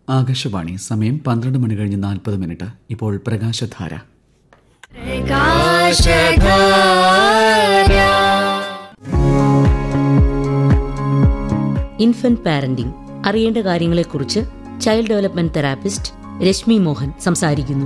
ആകാശവാണി സമയം പന്ത്രണ്ട് മണി കഴിഞ്ഞ് നാൽപ്പത് മിനിറ്റ് ഇപ്പോൾ പ്രകാശധാര ഇൻഫന്റ് പാരന്റിംഗ് അറിയേണ്ട കാര്യങ്ങളെക്കുറിച്ച് child development therapist Rashmi Mohan സംസാരിക്കുന്നു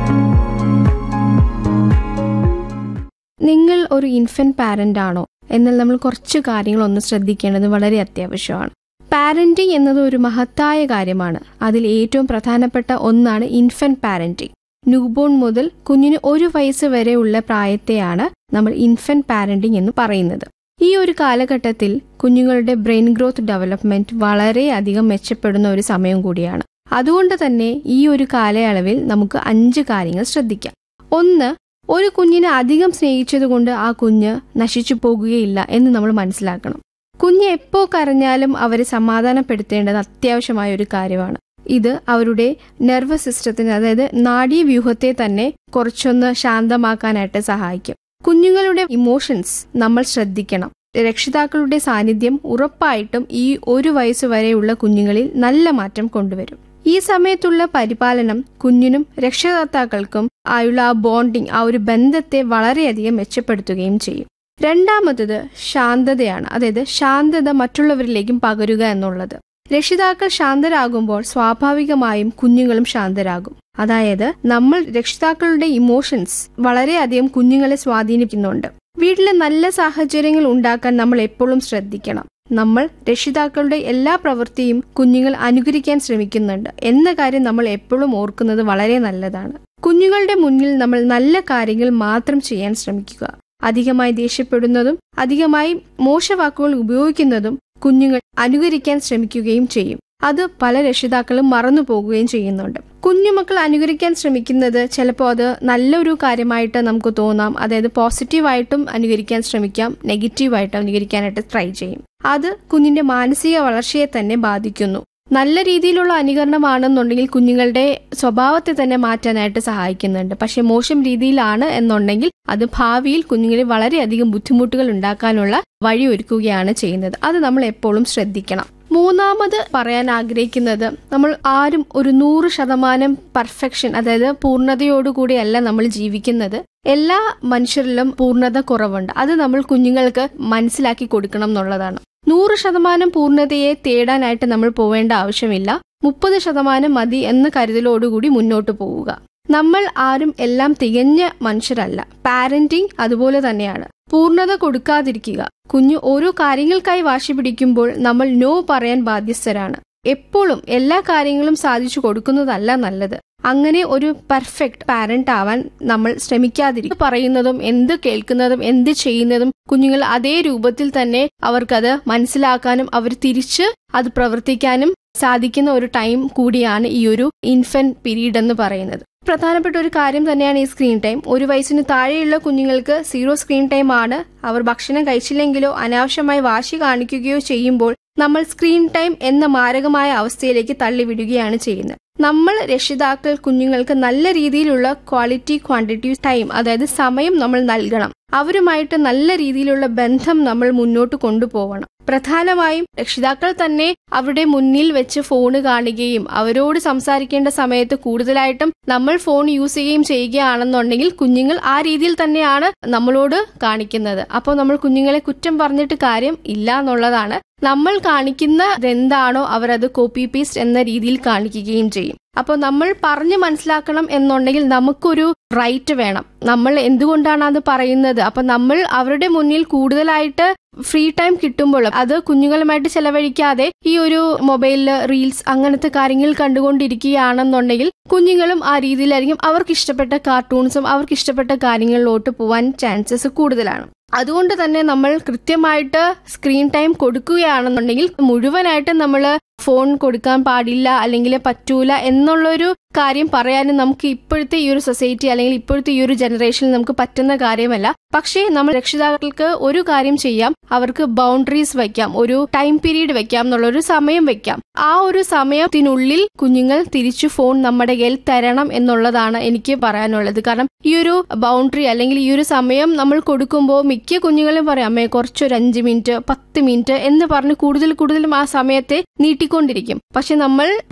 നിങ്ങൾ ഒരു ഇൻഫന്റ് പാരന്റ് ആണോ എന്നാൽ നമ്മൾ കുറച്ച് കാര്യങ്ങൾ ഒന്ന് ശ്രദ്ധിക്കേണ്ടത് വളരെ അത്യാവശ്യമാണ് പാരന്റിംഗ് എന്നത് ഒരു മഹത്തായ കാര്യമാണ് അതിൽ ഏറ്റവും പ്രധാനപ്പെട്ട ഒന്നാണ് ഇൻഫന്റ് പാരന്റിംഗ് ന്യൂബോൺ മുതൽ കുഞ്ഞിന് ഒരു വയസ്സ് വരെയുള്ള പ്രായത്തെയാണ് നമ്മൾ ഇൻഫന്റ് പാരന്റിംഗ് എന്ന് പറയുന്നത് ഈ ഒരു കാലഘട്ടത്തിൽ കുഞ്ഞുങ്ങളുടെ ബ്രെയിൻ ഗ്രോത്ത് ഡെവലപ്മെന്റ് വളരെയധികം മെച്ചപ്പെടുന്ന ഒരു സമയം കൂടിയാണ് അതുകൊണ്ട് തന്നെ ഈ ഒരു കാലയളവിൽ നമുക്ക് അഞ്ച് കാര്യങ്ങൾ ശ്രദ്ധിക്കാം ഒന്ന് ഒരു കുഞ്ഞിനെ അധികം സ്നേഹിച്ചതുകൊണ്ട് ആ കുഞ്ഞ് നശിച്ചു പോകുകയില്ല എന്ന് നമ്മൾ മനസ്സിലാക്കണം കുഞ്ഞ് എപ്പോ കരഞ്ഞാലും അവരെ സമാധാനപ്പെടുത്തേണ്ടത് അത്യാവശ്യമായ ഒരു കാര്യമാണ് ഇത് അവരുടെ നെർവസ് സിസ്റ്റത്തിന് അതായത് നാഡീവ്യൂഹത്തെ തന്നെ കുറച്ചൊന്ന് ശാന്തമാക്കാനായിട്ട് സഹായിക്കും കുഞ്ഞുങ്ങളുടെ ഇമോഷൻസ് നമ്മൾ ശ്രദ്ധിക്കണം രക്ഷിതാക്കളുടെ സാന്നിധ്യം ഉറപ്പായിട്ടും ഈ ഒരു വയസ്സ് വരെയുള്ള കുഞ്ഞുങ്ങളിൽ നല്ല മാറ്റം കൊണ്ടുവരും ഈ സമയത്തുള്ള പരിപാലനം കുഞ്ഞിനും രക്ഷകർത്താക്കൾക്കും ആയുള്ള ആ ബോണ്ടിങ് ആ ഒരു ബന്ധത്തെ വളരെയധികം മെച്ചപ്പെടുത്തുകയും ചെയ്യും രണ്ടാമത്തത് ശാന്തതയാണ് അതായത് ശാന്തത മറ്റുള്ളവരിലേക്കും പകരുക എന്നുള്ളത് രക്ഷിതാക്കൾ ശാന്തരാകുമ്പോൾ സ്വാഭാവികമായും കുഞ്ഞുങ്ങളും ശാന്തരാകും അതായത് നമ്മൾ രക്ഷിതാക്കളുടെ ഇമോഷൻസ് വളരെയധികം കുഞ്ഞുങ്ങളെ സ്വാധീനിക്കുന്നുണ്ട് വീട്ടിലെ നല്ല സാഹചര്യങ്ങൾ ഉണ്ടാക്കാൻ നമ്മൾ എപ്പോഴും ശ്രദ്ധിക്കണം നമ്മൾ രക്ഷിതാക്കളുടെ എല്ലാ പ്രവൃത്തിയും കുഞ്ഞുങ്ങൾ അനുകരിക്കാൻ ശ്രമിക്കുന്നുണ്ട് എന്ന കാര്യം നമ്മൾ എപ്പോഴും ഓർക്കുന്നത് വളരെ നല്ലതാണ് കുഞ്ഞുങ്ങളുടെ മുന്നിൽ നമ്മൾ നല്ല കാര്യങ്ങൾ മാത്രം ചെയ്യാൻ ശ്രമിക്കുക അധികമായി ദേഷ്യപ്പെടുന്നതും അധികമായി മോശവാക്കുകൾ ഉപയോഗിക്കുന്നതും കുഞ്ഞുങ്ങൾ അനുകരിക്കാൻ ശ്രമിക്കുകയും ചെയ്യും അത് പല രക്ഷിതാക്കളും മറന്നു പോകുകയും ചെയ്യുന്നുണ്ട് കുഞ്ഞുമക്കൾ അനുകരിക്കാൻ ശ്രമിക്കുന്നത് ചിലപ്പോൾ അത് നല്ലൊരു കാര്യമായിട്ട് നമുക്ക് തോന്നാം അതായത് പോസിറ്റീവായിട്ടും അനുകരിക്കാൻ ശ്രമിക്കാം നെഗറ്റീവായിട്ട് അനുകരിക്കാനായിട്ട് ട്രൈ ചെയ്യും അത് കുഞ്ഞിന്റെ മാനസിക വളർച്ചയെ തന്നെ ബാധിക്കുന്നു നല്ല രീതിയിലുള്ള അനുകരണമാണെന്നുണ്ടെങ്കിൽ കുഞ്ഞുങ്ങളുടെ സ്വഭാവത്തെ തന്നെ മാറ്റാനായിട്ട് സഹായിക്കുന്നുണ്ട് പക്ഷെ മോശം രീതിയിലാണ് എന്നുണ്ടെങ്കിൽ അത് ഭാവിയിൽ കുഞ്ഞുങ്ങളിൽ വളരെയധികം ബുദ്ധിമുട്ടുകൾ ഉണ്ടാക്കാനുള്ള വഴിയൊരുക്കുകയാണ് ചെയ്യുന്നത് അത് നമ്മൾ എപ്പോഴും ശ്രദ്ധിക്കണം മൂന്നാമത് പറയാൻ ആഗ്രഹിക്കുന്നത് നമ്മൾ ആരും ഒരു നൂറ് ശതമാനം പെർഫെക്ഷൻ അതായത് പൂർണ്ണതയോടുകൂടിയല്ല നമ്മൾ ജീവിക്കുന്നത് എല്ലാ മനുഷ്യരിലും പൂർണ്ണത കുറവുണ്ട് അത് നമ്മൾ കുഞ്ഞുങ്ങൾക്ക് മനസ്സിലാക്കി കൊടുക്കണം എന്നുള്ളതാണ് നൂറ് ശതമാനം പൂർണ്ണതയെ തേടാനായിട്ട് നമ്മൾ പോവേണ്ട ആവശ്യമില്ല മുപ്പത് ശതമാനം മതി എന്ന കരുതലോടുകൂടി മുന്നോട്ട് പോവുക നമ്മൾ ആരും എല്ലാം തികഞ്ഞ മനുഷ്യരല്ല പാരന്റിംഗ് അതുപോലെ തന്നെയാണ് പൂർണ്ണത കൊടുക്കാതിരിക്കുക കുഞ്ഞു ഓരോ കാര്യങ്ങൾക്കായി വാശി പിടിക്കുമ്പോൾ നമ്മൾ നോ പറയാൻ ബാധ്യസ്ഥരാണ് എപ്പോഴും എല്ലാ കാര്യങ്ങളും സാധിച്ചു കൊടുക്കുന്നതല്ല നല്ലത് അങ്ങനെ ഒരു പെർഫെക്റ്റ് പാരന്റ് ആവാൻ നമ്മൾ ശ്രമിക്കാതിരിക്കും പറയുന്നതും എന്ത് കേൾക്കുന്നതും എന്ത് ചെയ്യുന്നതും കുഞ്ഞുങ്ങൾ അതേ രൂപത്തിൽ തന്നെ അവർക്കത് മനസ്സിലാക്കാനും അവർ തിരിച്ച് അത് പ്രവർത്തിക്കാനും സാധിക്കുന്ന ഒരു ടൈം കൂടിയാണ് ഈ ഒരു ഇൻഫന്റ് പീരീഡ് എന്ന് പറയുന്നത് പ്രധാനപ്പെട്ട ഒരു കാര്യം തന്നെയാണ് ഈ സ്ക്രീൻ ടൈം ഒരു വയസ്സിന് താഴെയുള്ള കുഞ്ഞുങ്ങൾക്ക് സീറോ സ്ക്രീൻ ടൈം ആണ് അവർ ഭക്ഷണം കഴിച്ചില്ലെങ്കിലോ അനാവശ്യമായി വാശി കാണിക്കുകയോ ചെയ്യുമ്പോൾ നമ്മൾ സ്ക്രീൻ ടൈം എന്ന മാരകമായ അവസ്ഥയിലേക്ക് തള്ളിവിടുകയാണ് ചെയ്യുന്നത് നമ്മൾ രക്ഷിതാക്കൾ കുഞ്ഞുങ്ങൾക്ക് നല്ല രീതിയിലുള്ള ക്വാളിറ്റി ക്വാണ്ടിറ്റി ടൈം അതായത് സമയം നമ്മൾ നൽകണം അവരുമായിട്ട് നല്ല രീതിയിലുള്ള ബന്ധം നമ്മൾ മുന്നോട്ട് കൊണ്ടുപോകണം പ്രധാനമായും രക്ഷിതാക്കൾ തന്നെ അവരുടെ മുന്നിൽ വെച്ച് ഫോൺ കാണുകയും അവരോട് സംസാരിക്കേണ്ട സമയത്ത് കൂടുതലായിട്ടും നമ്മൾ ഫോൺ യൂസ് ചെയ്യുകയും ചെയ്യുകയാണെന്നുണ്ടെങ്കിൽ കുഞ്ഞുങ്ങൾ ആ രീതിയിൽ തന്നെയാണ് നമ്മളോട് കാണിക്കുന്നത് അപ്പോൾ നമ്മൾ കുഞ്ഞുങ്ങളെ കുറ്റം പറഞ്ഞിട്ട് കാര്യം ഇല്ല എന്നുള്ളതാണ് നമ്മൾ കാണിക്കുന്ന എന്താണോ അവരത് കോപ്പി പേസ്റ്റ് എന്ന രീതിയിൽ കാണിക്കുകയും ചെയ്യും അപ്പോൾ നമ്മൾ പറഞ്ഞു മനസ്സിലാക്കണം എന്നുണ്ടെങ്കിൽ നമുക്കൊരു റൈറ്റ് വേണം നമ്മൾ എന്തുകൊണ്ടാണ് അത് പറയുന്നത് അപ്പൊ നമ്മൾ അവരുടെ മുന്നിൽ കൂടുതലായിട്ട് ഫ്രീ ടൈം കിട്ടുമ്പോൾ അത് കുഞ്ഞുങ്ങളുമായിട്ട് ചെലവഴിക്കാതെ ഈ ഒരു മൊബൈലില് റീൽസ് അങ്ങനത്തെ കാര്യങ്ങൾ കണ്ടുകൊണ്ടിരിക്കുകയാണെന്നുണ്ടെങ്കിൽ കുഞ്ഞുങ്ങളും ആ രീതിയിലായിരിക്കും അവർക്ക് ഇഷ്ടപ്പെട്ട കാർട്ടൂൺസും അവർക്ക് ഇഷ്ടപ്പെട്ട കാര്യങ്ങളിലോട്ട് പോവാൻ ചാൻസസ് കൂടുതലാണ് അതുകൊണ്ട് തന്നെ നമ്മൾ കൃത്യമായിട്ട് സ്ക്രീൻ ടൈം കൊടുക്കുകയാണെന്നുണ്ടെങ്കിൽ മുഴുവനായിട്ട് നമ്മൾ ഫോൺ കൊടുക്കാൻ പാടില്ല അല്ലെങ്കിൽ പറ്റൂല എന്നുള്ളൊരു കാര്യം പറയാനും നമുക്ക് ഇപ്പോഴത്തെ ഈ ഒരു സൊസൈറ്റി അല്ലെങ്കിൽ ഇപ്പോഴത്തെ ഈ ഒരു ജനറേഷനിൽ നമുക്ക് പറ്റുന്ന കാര്യമല്ല പക്ഷേ നമ്മൾ രക്ഷിതാക്കൾക്ക് ഒരു കാര്യം ചെയ്യാം അവർക്ക് ബൗണ്ടറീസ് വെക്കാം ഒരു ടൈം പീരീഡ് വെക്കാം എന്നുള്ള ഒരു സമയം വെക്കാം ആ ഒരു സമയത്തിനുള്ളിൽ കുഞ്ഞുങ്ങൾ തിരിച്ചു ഫോൺ നമ്മുടെ കയ്യിൽ തരണം എന്നുള്ളതാണ് എനിക്ക് പറയാനുള്ളത് കാരണം ഈ ഒരു ബൗണ്ടറി അല്ലെങ്കിൽ ഈ ഒരു സമയം നമ്മൾ കൊടുക്കുമ്പോൾ മിക്ക കുഞ്ഞുങ്ങളും പറയാം അമ്മേ കുറച്ചൊരു അഞ്ച് മിനിറ്റ് പത്ത് മിനിറ്റ് എന്ന് പറഞ്ഞ് കൂടുതൽ കൂടുതലും ആ സമയത്തെ നീട്ടിക്കൊണ്ടിരിക്കും പക്ഷെ നമ്മൾ